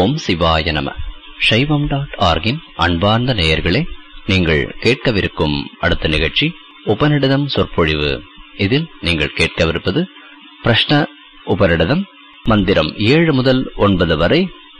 ஓம் சிவாய நம சைவம் டாட் ஆர்கின் அன்பார்ந்த நேயர்களே நீங்கள் கேட்கவிருக்கும் அடுத்த நிகழ்ச்சி உபநிடதம் சொற்பொழிவு இதில் நீங்கள் கேட்கவிருப்பது பிரஷ்ன உபநிடதம் மந்திரம் ஏழு முதல் ஒன்பது வரை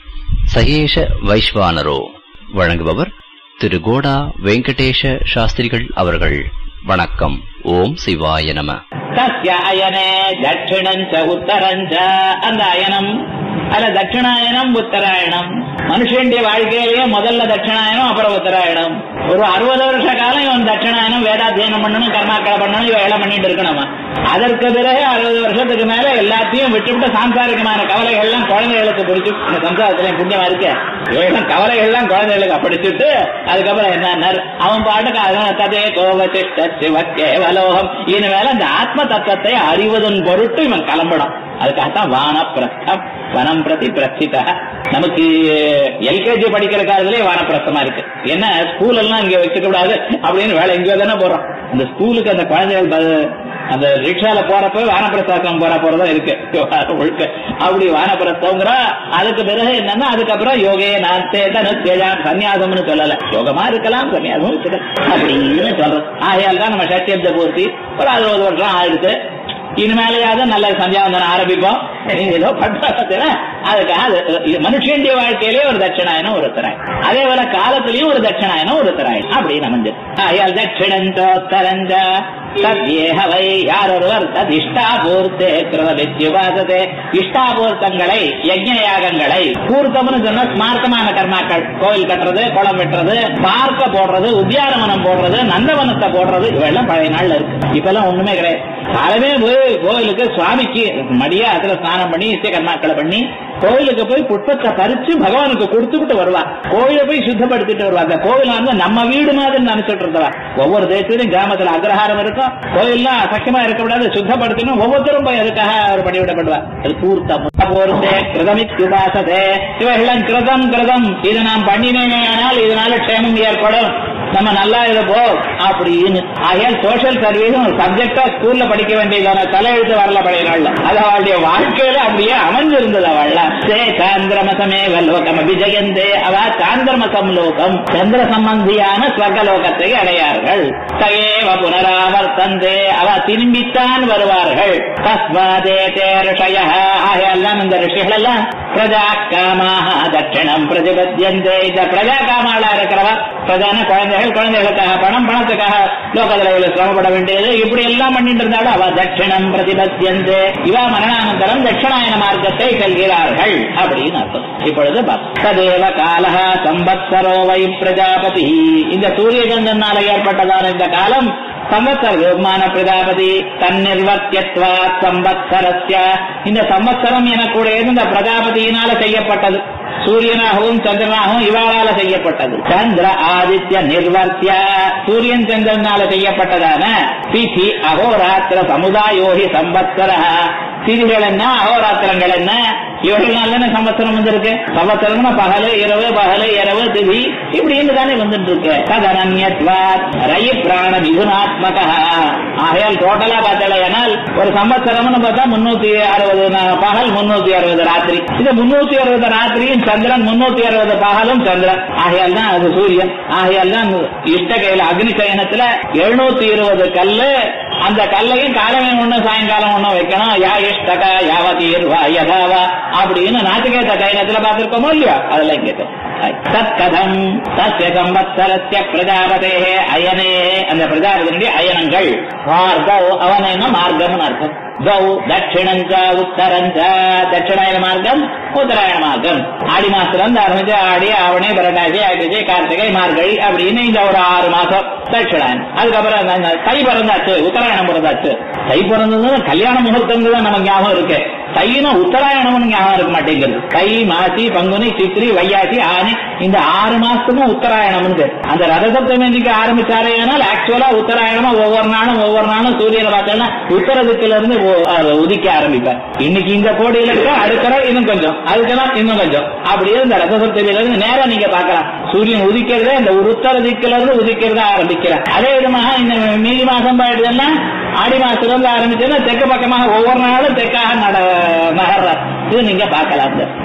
சகேஷ வைஸ்வானரோ வழங்குபவர் திரு கோடா வெங்கடேஷ சாஸ்திரிகள் அவர்கள் வணக்கம் ஓம் சிவாய நம தஸ்ய அயனே தட்சிணம் ச உத்தரம் ச அந்த அயனம் அல்ல தட்சிணாயனம் உத்தராயணம் மனுஷனுடைய வாழ்க்கையிலேயே முதல்ல தட்சிணாயனம் அப்புறம் உத்தராயணம் ஒரு அறுபது வருஷ காலம் இவன் தட்சிணாயனம் வேதாத்தியனம் பண்ணணும் கர்மாக்களை பண்ணணும் இவன் வேலை பண்ணிட்டு இருக்கணுமா அதற்கு பிறகு அறுபது வருஷத்துக்கு மேல எல்லாத்தையும் விட்டுவிட்டு சாம்சாரிகமான கவலைகள்லாம் குழந்தைகளுக்கு பிடிச்சு இந்த சம்சாரத்துல புண்ணியமா இருக்க இவைகளும் கவலைகள்லாம் குழந்தைகளுக்கு படிச்சுட்டு அதுக்கப்புறம் என்ன அவன் பாட்டுக்கு அதான் ததே கோவசிஷ்ட சிவ கேவலோகம் இனிமேல அந்த ஆத்ம தத்துவத்தை அறிவதன் பொருட்டு இவன் கிளம்பணும் அதுக்காகத்தான் வானப்பிரஸ்தம் வனம் பிரதி பிரஸ்தித நமக்கு எல்கேஜி படிக்கிற காலத்திலேயே வானப்பிரஸ்தமா இருக்கு என்ன ஸ்கூல் எல்லாம் இங்க வச்சுக்க கூடாது அப்படின்னு வேலை எங்கேயோ தானே போறோம் அந்த ஸ்கூலுக்கு அந்த குழந்தைகள் ப- அந்த ரிக்ஷால போறப்ப வானப்பிரஸ்தாக்கம் போற போறதா இருக்கு ஒழுக்க அப்படி வானப்பிரஸ்தவங்கிற அதுக்கு பிறகு என்னன்னா அதுக்கப்புறம் யோகே நான் தேஜாம் சன்னியாசம்னு சொல்லல யோகமா இருக்கலாம் சன்னியாசமும் வச்சுக்கலாம் அப்படின்னு சொல்றது ஆகையால் தான் நம்ம சத்தியப்த பூர்த்தி ஒரு அறுபது வருஷம் ஆயிடுச்சு இனிமேலையாவது நல்ல சந்தியாவந்தனம் ஆரம்பிப்போம் நீங்க ஏதோ பண்றதுல அதுக்காக அது- இது மனுஷனுடைய வாழ்க்கையிலேயே ஒரு தட்சிணாயனம் ஒரு தராய் அதே போல காலத்திலயும் ஒரு தட்சிணாயனம் ஒரு தராய் அப்படின்னு அமைஞ்சது ஆயால் தட்சிணந்தோ தரஞ்ச தத்யேக வை யார் ஒருவர் தத் இஷ்டாபூர்த்தே கிருதவித்யுபாசதே இஷ்டாபூர்த்தங்களை யஜ்ஞ யாகங்களை பூர்த்தம்னு சொன்னா ஸ்மார்த்தமான கர்மாக்கள் கோவில் கட்டுறது குளம் வெட்டுறது பார்க்க போடுறது உத்தியானவனம் போடுறது நந்தவனத்தை போடுறது இவெல்லாம் பழைய நாள்ல இருக்கு இப்பெல்லாம் ஒண்ணுமே கிடையாது காலமே போய் கோவிலுக்கு சுவாமிக்கு மடியா அதுல ஸ்நானம் பண்ணி நித்திய கர்மாக்களை பண்ணி கோவிலுக்கு போய் புஷ்பத்தை பறிச்சு பகவானுக்கு கொடுத்துக்கிட்டு வருவா கோவிலை போய் சுத்தப்படுத்திட்டு வருவா அந்த கோவில் வந்து நம்ம வீடு மாதிரி நினைச்சிட்டு இருந்தவா ஒவ்வொரு தேசத்திலும் கிராமத்துல அக்ரஹாரம் இருக்கும் கோவில்லாம் சக்கியமா இருக்கக்கூடாது சுத்தப்படுத்தணும் ஒவ்வொருத்தரும் போய் அதுக்காக அவர் பண்ணிவிடப்படுவா அது பூர்த்தம் பூர்த்தே கிருதமித்யுபாசதே இவைகளாம் கிருதம் கிருதம் இது நாம் பண்ணினேனே ஆனால் இதனால க்ஷேமம் ஏற்படும் நம்ம நல்லா இருப்போம் அப்படின்னு ஆகையால் சோசியல் சர்வீஸ் ஒரு சப்ஜெக்டா ஸ்கூல்ல படிக்க வேண்டியதான தலையெழுத்து வரல பழைய நாள்ல அது அவளுடைய வாழ்க்கையில அப்படியே அமைஞ்சிருந்தது அவள்ல சே சாந்திரமசமே லோகம் அபிஜயந்தே அவ சாந்திரமசம் லோகம் சந்திர சம்பந்தியான ஸ்வர்கலோகத்தை அடையார்கள் சகேவ புனராவர்த்தந்தே அவ திரும்பித்தான் வருவார்கள் தஸ்மாதே தே ரிஷய ஆகையெல்லாம் இந்த ரிஷிகள் எல்லாம் பிரஜா காமாக தட்சிணம் பிரதிபத்தியந்தே இந்த பிரஜா காமாளா இருக்கிறவ பிரதான குழந்தைகள் குழந்தைகளுக்காக பணம் பணத்துக்காக லோகத்துல இவ்வளவு சிரமப்பட வேண்டியது இப்படி எல்லாம் பண்ணிட்டு இருந்தாலும் அவ தட்சிணம் பிரதிபத்தியந்தே இவ மரணானந்தரம் தட்சிணாயன மார்க்கத்தை செல்கிறார்கள் அப்படின்னு அர்த்தம் இப்பொழுது பார்ப்போம். ததேவ காலஹ சம்பத்சரோ வை பிரஜாபதி இந்த சூரிய சந்திரனால ஏற்பட்டதான இந்த காலம் சம்பத்சர விமான பிரஜாபதி தன்னிர்வத்தியத்வா சம்பத்சரஸ்ய இந்த சம்பத்சரம் எனக்கூடியது இந்த பிரஜாபதியினால செய்யப்பட்டது சூரியனாகவும் சந்திரனாகவும் இவாளால செய்யப்பட்டது சந்திர ஆதித்ய நிர்வர்த்திய சூரியன் சந்திரனால செய்யப்பட்டதான திதி அகோராத்திர சமுதாயோகி சம்பத்சர திதிகள் என்ன அகோராத்திரங்கள் என்ன இவர்களால தானே சம்பத்சரம் வந்திருக்கு சம்பத்சரம்னா பகலு இரவு பகலு இரவு திதி இப்படின்னு தானே வந்துட்டு இருக்கு ததனன்யத்வாத் ரயி பிராண மிதுனாத்மக ஆகையால் டோட்டலா பார்த்தலையானால் ஒரு சம்பத்சரம்னு பார்த்தா முன்னூத்தி அறுபது நா- பகல் முன்னூத்தி அறுபது ராத்திரி இது முன்னூத்தி அறுபது ராத்திரியும் சந்திரன் முன்னூத்தி அறுபது பகலும் சந்திரன் ஆகையால் தான் அது சூரியன் ஆகையால் தான் இஷ்ட கையில அக்னி சயனத்துல எழுநூத்தி இருபது கல்லு அந்த கல்லையும் காலமே ஒண்ணு சாயங்காலம் ஒண்ணு வைக்கணும் யா இஷ்டக யாவதீர்வா யதாவா அப்படின்னு நாட்டுக்கேத்த கைனத்துல பார்த்திருக்கோமோ இல்லையா அதெல்லாம் இங்க தத் கதம் தஸ்ய சம்பத்சரஸ்ய பிரஜாபதே அயனே அந்த பிரஜாபதியுடைய அயனங்கள் மார்கௌ அவன் என்ன மார்க்கம்னு அர்த்தம் கௌ தட்சிணஞ்ச உத்தரஞ்ச தட்சிணாயன மார்க்கம் உத்தராயண மார்க்கம் ஆடி மாசத்துல இருந்து ஆரம்பிச்சு ஆடி ஆவணி பரட்டாசி ஆயிடுச்சு கார்த்திகை மார்கழி அப்படின்னு இந்த ஒரு ஆறு மாசம் தட்சிணாயனம் அதுக்கப்புறம் அந்த- அந்த தை பிறந்தாச்சு உத்தராயணம் பிறந்தாச்சு தை பிறந்தது கல்யாண முகூர்த்தம் தான் நமக்கு ஞாபகம் இருக்கு தைனா உத்தராயணம்னு ஞாபகம் இருக்க மாட்டேங்குது தை மாசி பங்குனி சித்திரி வையாசி ஆனி இந்த ஆறு மாசத்துக்கும் உத்தராயணம்னு பேர். அந்த ரத சப்தமி இன்னைக்கு ஆரம்பிச்சாரே ஆனால் ஆக்சுவலா உத்தராயணமா ஒவ்வொரு நாளும் ஒவ்வொரு நாளும் சூரியனை பார்த்தோம்னா உத்தர திக்குல இருந்து ஒ- அது உதிக்க ஆரம்பிப்பார் இன்னைக்கு இந்த கோடியில இருக்க அடுக்கிற இன்னும் கொஞ்சம் அதுக்கெல்லாம் இன்னும் கொஞ்சம் அப்படியே இந்த ரத சப்தமியில இருந்து நேரா நீங்க பார்க்கலாம் சூரியன் உதிக்கிறதே இந்த உத்தர திக்குல இருந்து உதிக்கிறத ஆரம்பிக்கிறார் அதே விதமாக இந்த மீதி மாசம் போயிடுதுன்னா ஆடி மாசத்துல இருந்து ஆரம்பிச்சதுன்னா தெற்கு பக்கமாக ஒவ்வொரு நாளும் தெற்காக நட நகர்றார் இது நீங்க பார்க்கலாம்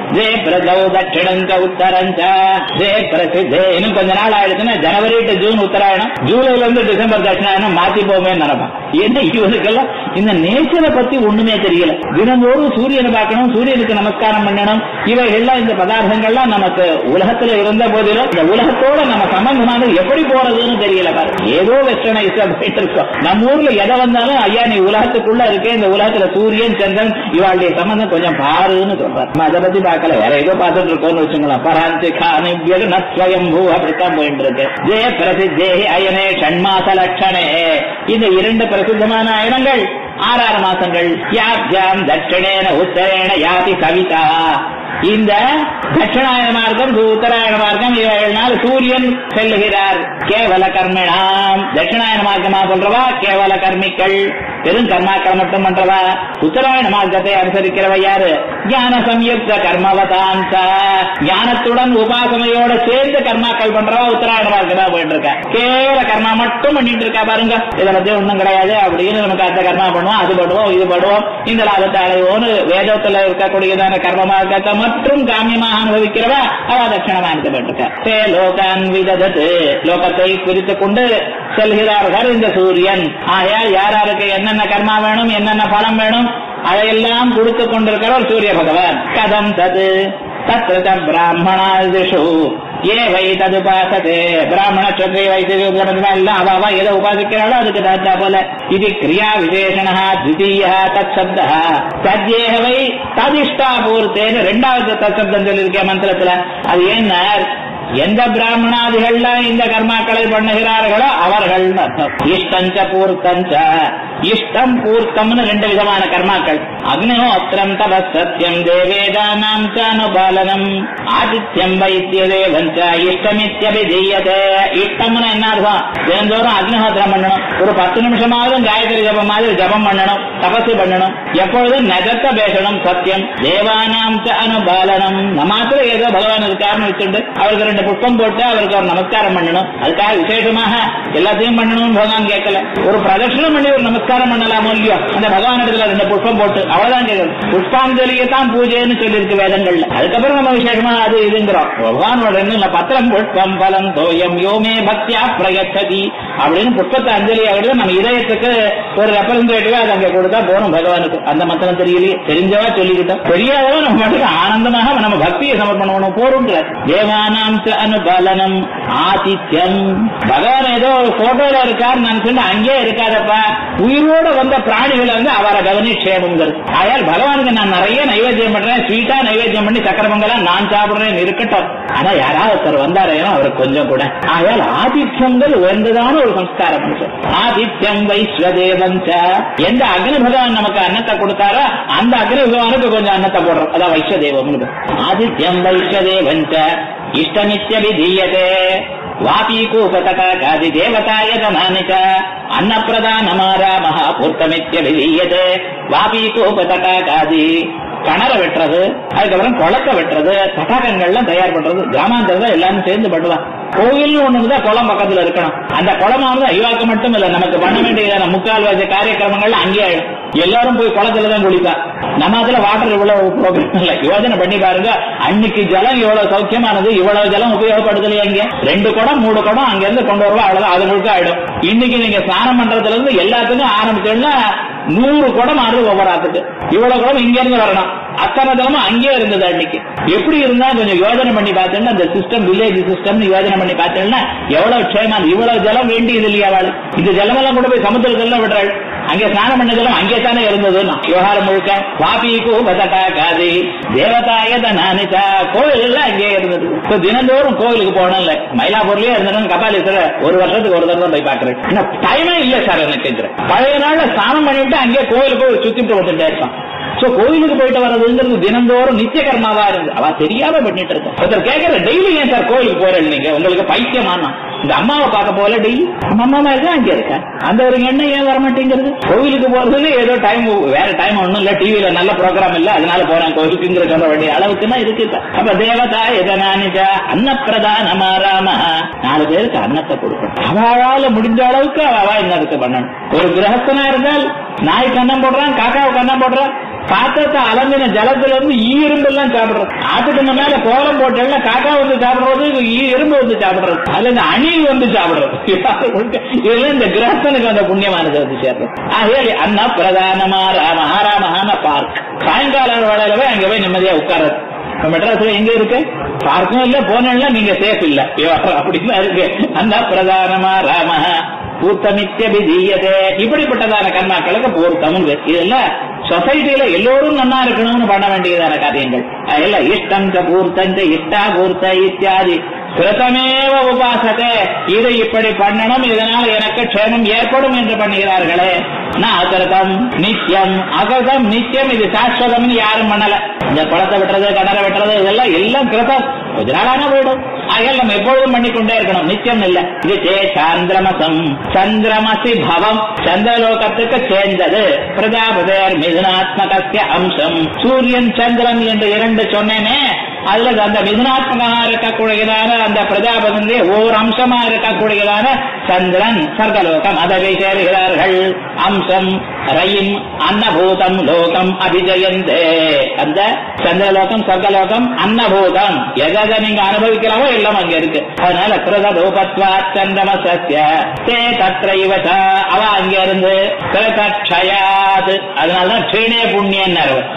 ஜே பிரதௌ தட்சிணஞ்ச உத்தரஞ்ச ஜே பிரசித்தே இன்னும் கொஞ்ச நாள் ஆயிடுச்சுன்னா ஜனவரி டு ஜூன் உத்தராயணம் ஜூலைல இருந்து டிசம்பர் தட்சிணாயணம் மாத்தி போமே நினைப்பான் என்ன இவனுக்கெல்லாம் இந்த நேச்சரை பத்தி ஒண்ணுமே தெரியல தினந்தோறும் சூரியனை பார்க்கணும் சூரியனுக்கு நமஸ்காரம் பண்ணணும் இவைகள்லாம் இந்த பதார்த்தங்கள்லாம் நமக்கு உலகத்துல இருந்த போதிலும் இந்த உலகத்தோட நம்ம சம்பந்தமானது எப்படி போறதுன்னு தெரியல பாரு ஏதோ வெஸ்டர்னைஸ் போயிட்டு இருக்கோம் நம்ம ஊர்ல எதை வந்தாலும் ஐயா நீ உலகத்துக்குள்ள இருக்கே இந்த உலகத்துல சூரியன் சந்திரன் இவாளுடைய சம்பந்தம் கொஞ்சம் பாருன்னு சொல்றாரு நம்ம அதை பத்தி பார்க்கல வேற ஏதோ பார்த்துட்டு இருக்கோம்னு வச்சுக்கலாம் பராந்தி காணி ஸ்வயம்பூ அப்படித்தான் போயிட்டு இருக்கு ஜெய பிரசித்தே அயனே ஷண்மாச லட்சணே இந்த இரண்டு பிரசித்தமான அயனங்கள் ஆறாறு மாசங்கள் யாப்ஜாம் தட்சிணேன உத்தரேன யாதி கவிதா இந்த தட்சிணாயன மார்க்கம் உத்தராயண மார்க்கம் இவைகள்னால் சூரியன் செல்லுகிறார் கேவல கர்மிணாம் தட்சிணாயன மார்க்கமா சொல்றவா கேவல கர்மிகள் பெரும் கர்மாக்கள் மட்டும் பண்றவா உத்தராயண மார்க்கத்தை அனுசரிக்கிறவ யாரு ஞான சம்யுக்த கர்மவதாந்த ஞானத்துடன் உபாசனையோட சேர்ந்து கர்மாக்கள் பண்றவா உத்தராயண மார்க்கம் தான் போயிட்டு இருக்கா கேவல கர்மா மட்டும் பண்ணிட்டு இருக்கா பாருங்க இதை பத்தி ஒண்ணும் கிடையாது அப்படின்னு நமக்கு அந்த கர்மா பண்ணுவோம் அது பண்ணுவோம் இது பண்ணுவோம் இந்த லாபத்தை அடைவோம்னு வேதத்துல இருக்கக்கூடியதான கர்ம மார்க்கத்தை மற்றும் காமியமாக அனுபவிக்கிறவ அவ தட்சிணமா இருக்கப்பட்டிருக்க தே லோகான் விததத்து லோகத்தை குறித்துக் கொண்டு செல்கிறார்கள் இந்த சூரியன் ஆகையால் யார் யாருக்கு என்னென்ன கர்மா வேணும் என்னென்ன பலம் வேணும் அதையெல்லாம் கொடுத்து கொண்டிருக்கிறவர் சூரிய பகவான் கதம் தது தத்ர பிராமணாதிஷு ஏ வை தது உபாசதே பிராமண சத்திரை வைத்திய எல்லாம் அவ அவ எதை உபாசிக்கிறாளோ அதுக்கு தகுந்தா போல இது கிரியா விசேஷண த்விதீய தத் சப்த தத்யேக வை ததிஷ்டா பூர்த்தேன்னு ரெண்டாவது தத் சப்தம் சொல்லியிருக்கேன் மந்திரத்துல அது ஏன்னா எந்த பிராமணாதிகள்லாம் இந்த கர்மாக்களை பண்ணுகிறார்களோ அவர்கள் இஷ்டஞ்ச பூர்த்தஞ்ச இஷ்டம் பூர்த்தம்னு ரெண்டு விதமான கர்மாக்கள் அக்னிஹோத்திரம் தபஸ் சத்தியம் தேவேதானாம் ச அனுபாலனம் ஆதித்யம் வைத்திய தேவஞ்ச இஷ்டமித்யபிதீயதே இஷ்டம்னு என்ன அர்த்தம் தினந்தோறும் அக்னிஹோத்திரம் பண்ணணும் ஒரு பத்து நிமிஷமாவது காயத்ரி ஜபம் மாதிரி ஜபம் பண்ணணும் தபசு பண்ணணும் எப்பொழுதும் நகத்த பேசணும் சத்தியம் தேவானாம் ச அனுபாலனம் நம்மாத்துல ஏதோ பகவான் இருக்காருன்னு வச்சுட்டு அவருக்கு ரெண்டு புஷ்பம் போட்டு அவருக்கு ஒரு நமஸ்காரம் பண்ணணும் அதுக்காக விசேஷமாக எல்லாத்தையும் பண்ணணும்னு பகவான் கேட்கல ஒரு பிரதட்சணம் பண்ணி ஒரு நமஸ்காரம் பண்ணலாமோ இல்லையோ அந்த பகவான் இடத்துல ரெண்டு புஷ்பம் போட்டு அவ்வளவுதான் கேட்கணும் புஷ்பாஞ்சலியை தான் பூஜைன்னு சொல்லியிருக்கு வேதங்கள்ல அதுக்கப்புறம் நம்ம விசேஷமா அது இதுங்கிறோம் பகவானோட என்ன பத்திரம் புஷ்பம் பலம் தோயம் யோமே பக்தியா பிரயச்சதி அப்படின்னு புஷ்பத்தை அஞ்சலி ஆகிறது நம்ம இதயத்துக்கு ஒரு ரெப்ரசன்டேட்டிவா அது அங்க கொடுத்தா போகணும் பகவானுக்கு அந்த மந்திரம் தெரியலையே தெரிஞ்சவா சொல்லிக்கிட்டோம் தெரியாதவா நம்ம மட்டும் ஆனந்தமாக நம்ம பக்தியை சமர்ப்பணம் பண்ணுவோம் போறோம் தேவானாம் ச அனுபாலனம் ஆதித்யம் பகவான் ஏதோ போட்டோல இருக்காரு நினைச்சுட்டு அங்கே இருக்காதப்பா உயிரோட வந்த பிராணிகளை வந்து அவரை கவனிச்சேனுங்கிறது ஆயால் பகவானுக்கு நான் நிறைய நைவேத்தியம் பண்றேன் ஸ்வீட்டா நைவேத்தியம் பண்ணி சக்கர பொங்கலா நான் சாப்பிடுறேன் இருக்கட்டும் ஆனா யாராவது ஒருத்தர் வந்தாரேனோ அவருக்கு கொஞ்சம் கூட ஆயால் ஆதித்யங்கள் உயர்ந்ததான ஒரு சம்ஸ்காரம் மனுஷன். ஆதித்யம் வைஸ்வதேவம் ச. எந்த அக்னி பகவான் நமக்கு அன்னத்தை கொடுத்தாரோ அந்த அக்னி பகவானுக்கு கொஞ்சம் அன்னத்தை போடுறோம் அதான் வைஸ்வதேவம் ஆதித்யம் வைஸ்வதேவம் ச. இஷ்டமித்யபிதீயதே வாபீகூபதகாதி தேவதாய தனானி ச அன்னப்பிரதானமாராமஹ பூர்த்தமித்யபிதீயதே வாபீகூபதகாதி கணரை வெட்டுறது அதுக்கப்புறம் குளத்தை வெட்டுறது தடாகங்கள்லாம் தயார் பண்றது கிராமாந்தரத்தை எல்லாரும் சேர்ந்து பண்ணுவான் கோயில்னு ஒண்ணு தான் குளம் பக்கத்துல இருக்கணும் அந்த குளமானது ஐவாக்கு மட்டும் இல்ல நமக்கு பண்ண வேண்டியதான முக்கால்வாசி காரியக்கிரமங்கள்ல அங்கேயே ஆயிடும் எல்லாரும் போய் குளத்துல தான் குளிப்பா நம்ம அதுல வாட்டர் இவ்வளவு ப்ரோக்ராம் இல்ல யோசனை பண்ணி பாருங்க அன்னைக்கு ஜலம் இவ்வளவு சௌக்கியமானது இவ்வளவு ஜலம் உபயோகப்படுத்தலையா இங்க ரெண்டு குடம் மூணு குடம் அங்க இருந்து கொண்டு வருவா அவ்வளவுதான் அது முழுக்க ஆயிடும் இன்னைக்கு நீங்க ஸ்நானம் பண்றதுல இருந்து எல்லாத்துக்கும் ஆரம்பிச்சோம்னா நூறு குடம் ஆறுது ஒவ்வொரு ஆத்துக்கு இவ்வளவு குடம் இங்க இருந்து வரணும் அத்தனை ஜலமும் அங்கேயே இருந்தது அன்னைக்கு எப்படி இருந்தா கொஞ்சம் யோஜனை பண்ணி பார்த்தோம்னா அந்த சிஸ்டம் வில்லேஜ் சிஸ்டம் யோஜனை பண்ணி பார்த்தோம்னா எவ்வளவு க்ஷேமா இவ்வளவு ஜலம் வேண்டியது இல்லையா அவள் இந்த ஜலமெல்லாம் கொண்டு போய் சமுத்திரத்துல விடுறாள் அங்கே ஸ்நானம் பண்ண ஜலம் அங்கே தானே இருந்தது விவகாரம் முழுக்க வாபிக்கு பதட்டா காதி தேவதாய தனானிதா கோவில் எல்லாம் அங்கே இருந்தது இப்ப தினந்தோறும் கோவிலுக்கு போனோம் இல்ல மயிலாப்பூர்லயே இருந்தேன் கபாலீஸ்வரர் ஒரு வருஷத்துக்கு ஒரு தடவை போய் பாக்குறேன் டைமே இல்ல சார் எனக்கு பழைய நாள்ல ஸ்நானம் பண்ணிட்டு அங்கே கோவிலுக்கு போய் சுத்திட்டு வந்துட்டே இருப்பான் சோ கோயிலுக்கு போயிட்டு வர்றதுங்கிறது தினந்தோறும் நித்திய கர்மாவா இருந்து அவ தெரியாம பண்ணிட்டு இருக்கோம் ஒருத்தர் கேட்கற டெய்லி ஏன் சார் கோயிலுக்கு போறேன் நீங்க உங்களுக்கு பைத்தியமானா இந்த அம்மாவை பார்க்க போல டெய்லி நம்ம அம்மா மாதிரி தான் அங்க இருக்க அந்த ஒரு எண்ணம் ஏன் வர மாட்டேங்கிறது கோவிலுக்கு போறதுன்னு ஏதோ டைம் வேற டைம் ஒண்ணும் இல்ல டிவில நல்ல ப்ரோக்ராம் இல்ல அதனால போறேன் கோவிலுக்குங்கிற சொல்ல வேண்டிய அளவுக்கு தான் இருக்கு இப்ப. அப்ப தேவதா எதனானிஜா அன்னப்பிரதானமா ராம நாலு பேருக்கு அன்னத்தை கொடுக்கணும் அவளால முடிஞ்ச அளவுக்கு அவ என்னதுக்கு பண்ணணும் ஒரு கிரகஸ்தனா இருந்தால் நாய்க்கு அன்னம் போடுறான் காக்காவுக்கு அன்னம் போடுறான் பாத்திரத்தை அலம்பின ஜலத்துல இருந்து ஈ எறும்பு எல்லாம் சாப்பிடுறது ஆட்டுக்கு முன்னால கோலம் போட்டேன்னா காக்கா வந்து சாப்பிடுறது ஈ எறும்பு வந்து சாப்பிடுறது அதுல இந்த அணில் வந்து சாப்பிடுறது இதெல்லாம் இந்த கிரகஸ்தனுக்கு அந்த புண்ணியமானது வந்து சேர்றது ஆகையால் அண்ணா பிரதானமா மகாராமஹான பார்க் சாயங்கால வேலையில போய் அங்க போய் நிம்மதியா உட்கார்றது இப்ப மெட்ராஸ்ல எங்க இருக்கு பார்க்கும் இல்ல போனா நீங்க சேஃப் இல்ல அப்படின்னு இருக்கு அந்த பிரதானமா ராம பூத்தமித்யபிதீயதே இப்படிப்பட்டதான கர்மாக்களுக்கு பூர்த்தம் இதெல்லாம் சொசைட்டில எல்லோரும் நன்னா இருக்கணும்னு பண்ண வேண்டியதான காரியங்கள் அதெல்லாம் இஷ்டம் பூர்த்தஞ்ச இஷ்டா பூர்த்த இத்தியாதி கிருத்தமேவ உபாசத்தை இதை இப்படி பண்ணணும் இதனால் எனக்கு க்ஷேமம் ஏற்படும் என்று பண்ணுகிறார்களே நான் அகிருதம் நித்தியம் அகிருதம் நித்தியம் இது சாஸ்வதம்னு யாரும் பண்ணல இந்த குளத்தை வெட்டுறது கடலை வெட்டுறது இதெல்லாம் எல்லாம் கிருதம் கொஞ்ச நாளான போயிடும் ஆகையால் நம்ம எப்பொழுதும் பண்ணிக்கொண்டே இருக்கணும் நித்தியம் இல்ல இது சே சாந்திரமசம் சந்திரமசி பவம் சந்திரலோகத்துக்கு சேர்ந்தது பிரஜாபதேர் மிதுனாத்மகசிய அம்சம் சூரியன் சந்திரன் என்று இரண்டு சொன்னேனே அதுல அந்த மிதுனாத்மகமா இருக்கக்கூடியதான அந்த பிரஜாபதியுடைய ஓர் அம்சமா இருக்கக்கூடியதான சந்திரன் சர்க்கலோகம் அதை சேருகிறார்கள் அம்சம் ரயின் அன்னபூதம் லோகம் அபிஜயந்தே அந்த சந்திரலோகம் சொர்க்கலோகம் அன்னபூதம் எதை நீங்க அனுபவிக்கிறாவோ எல்லாம் அங்க இருக்கு அதனால கிருத ரூபத்வா சந்திரம சசிய தே தத்ரைவ அவ அங்க இருந்து கிருதக்ஷயாது அதனாலதான் க்ஷீணே புண்ணியன்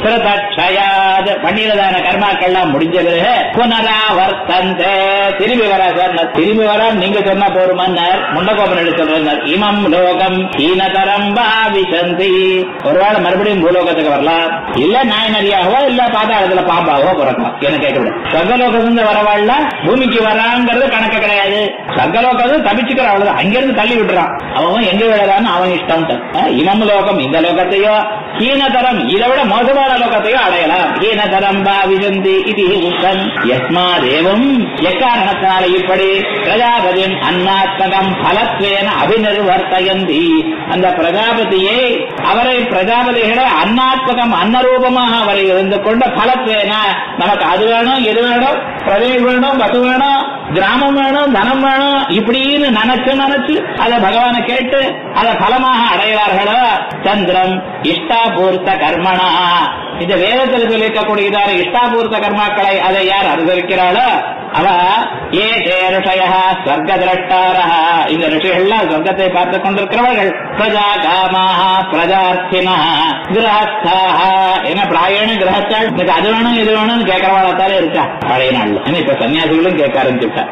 கிருதக்ஷயாது பண்ணிரதான கர்மாக்கள்லாம் முடிஞ்ச பிறகு புனராவர்த்தந்தே திரும்பி வரா சொன்னார் திரும்பி வரா நீங்க சொன்னா போருமன்னார் முண்டகோபன் சொல்றார் இமம் லோகம் ஹீனதரம் பாவிசந்தி ஒருவேளை மறுபடியும் பூலோகத்துக்கு வரலாம் இல்ல நாயனரியாகவோ இல்ல பாதாளத்துல பாம்பாவோ பிறக்கலாம் என்ன கேட்கக்கூடாது சர்க்கலோகத்துல வரவாள்ல பூமிக்கு வராங்கிறது கணக்கு கிடையாது சர்க்கலோகம் தப்பிச்சுக்கிற அவ்வளவுதான் அங்கிருந்து தள்ளி விட்டுறான் அவன் எங்க விழறான்னு அவன் இஷ்டம் இமம் லோகம் இந்த லோகத்தையோ ஹீனதரம் இதை விட மோசமான லோகத்தையோ அடையலாம் ஹீனதரம் பாவிசந்தி இது உத்தம் யஸ்மாதேவம் எக்காரணத்தினால இப்படி பிரஜாபதியின் அன்னாத்மகம் பலத்வேன அபிநிர்வர்த்தயந்தி அந்த பிரஜாபதியை அவரை பிரஜாபதிகளை அன்னாத்மகம் அன்னரூபமாக அவரை இருந்து கொண்ட பலத்வேன நமக்கு அது வேணும் இது வேணும் பிரதே வேணும் வசு வேணும் கிராமம் வேணும் தனம் வேணும் இப்படின்னு நினைச்சு நினைச்சு அதை பகவானை கேட்டு அதை பலமாக அடைகிறார்களோ சந்திரம் இஷ்டாபூர்த்த கர்மனா இந்த வேதத்தில் சொல்லிருக்கக்கூடியதான இஷ்டாபூர்த்த கர்மாக்களை அதை யார் அனுசரிக்கிறாளோ அவ ஏ ரிஷய ஸ்வர்க திரட்டாரா இந்த ரிஷிகள்லாம் சொர்க்கத்தை பார்த்து கொண்டிருக்கிறவர்கள் பிரஜா காமாக பிரஜார்த்தினா கிரகஸ்தாக என்ன பிராயண கிரகத்தாள் எனக்கு அது வேணும் இது வேணும்னு கேட்கறவாளத்தாலே இருக்கா பழைய நாள்ல ஏன்னா இப்ப சன்னியாசிகளும் கேட்க ஆரம்பிச்சுட்டா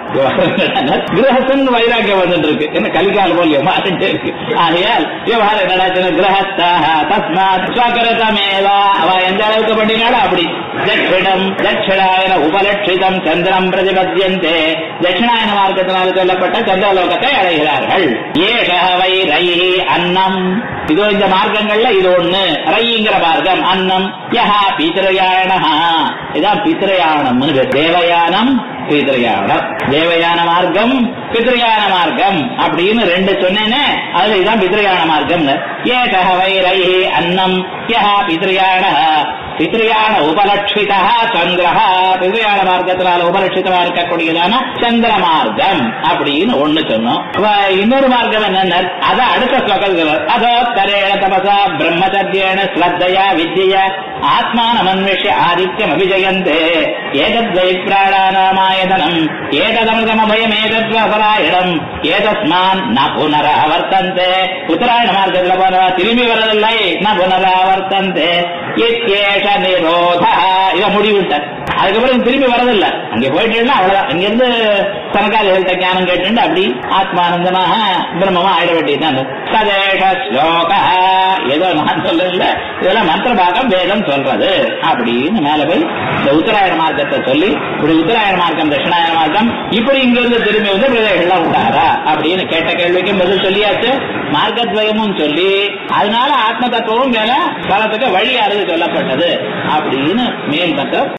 கிரகஸ்தன் வைராக்கியம் வந்துட்டு இருக்கு என்ன கலிகால போலியோ மாறிட்டே இருக்கு ஆகையால் விவகாரம் என்னடா கிரகஸ்தாக தஸ்மாத் ஸ்வகரதமேவா அவ எந்த அளவுக்கு பண்ணினாலும் அப்படி தட்சிணம் தட்சிணாயன உபலட்சிதம் சந்திரம் பிரதிபத்தியந்தே தட்சிணாயன மார்க்கத்தினால் சொல்லப்பட்ட சந்திரலோகத்தை அடைகிறார்கள் ஏஷ வை ரை அன்னம் இதோ இந்த மார்க்கங்கள்ல இது ஒண்ணு ரைங்கிற மார்க்கம் அன்னம் யஹா பித்ரயாணஹா இதான் பித்ரயாணம் தேவயானம் பித்ரயானம் தேவயான மார்க்கம் பித்ரயான மார்க்கம் அப்படின்னு ரெண்டு சொன்னேனே அதுல இதான் பித்ரயான மார்க்கம் ஏஷ வை ரை அன்னம் யஹா பித்ரயாண பித்ரியான உபலட்சிதா சந்திரஹா பித்ரியான மார்க்கத்தினால உபலட்சிதமா இருக்கக்கூடியதான சந்திர மார்க்கம் அப்படின்னு ஒண்ணு சொன்னோம் இன்னொரு மார்க்கம் என்ன அத அடுத்த ஸ்லோகத்தில் அதோத்தரேண தபசா பிரம்மச்சரியேன ஸ்ரத்தையா வித்யா ஆத்மானமன்விஷ்ய ஆதித்யம் அபிஜயந்தே ஏதத்வை பிராணாநாமாயதனம் ஏததமிருதமபயம் ஏதத்வபராயணம் ஏதஸ்மான் ந புனராவர்த்தந்தே உத்தராயண மார்க்கத்தில் போனவா திரும்பி வரதில்லை ந புனராவர்த்தந்தே இத்யேஷ நிரோத இவ முடிவிட்டார் அதுக்கப்புறம் திரும்பி வரதில்ல அங்க போயிட்டேன்னா அவ்வளவுதான் அங்க இருந்து சனகாலிகள்கிட்ட ஞானம் கேட்டு அப்படி ஆத்மானந்தமாக பிரம்மமா ஆயிட வேண்டியதுதான் சதேஷ ஸ்லோக ஏதோ நான் சொல்லல இதெல்லாம் மந்திர பாகம் வேதம் சொல்றது அப்படின்னு மேல போய் இந்த உத்தராயண மார்க்கத்தை சொல்லி இப்படி உத்தராயண மார்க்கம் தட்சிணாயன மார்க்கம் இப்படி இங்க இருந்து திரும்பி வந்து பிரதேசம்லாம் உண்டாரா அப்படின்னு கேட்ட கேள்விக்கு பதில் சொல்லியாச்சு மார்க்கத்வயமும் சொல்லி அதனால ஆத்ம தத்துவம் மேல பலத்துக்கு வழி அறிவு சொல்லப்பட்டது அப்படின்னு மேல் பக்கம்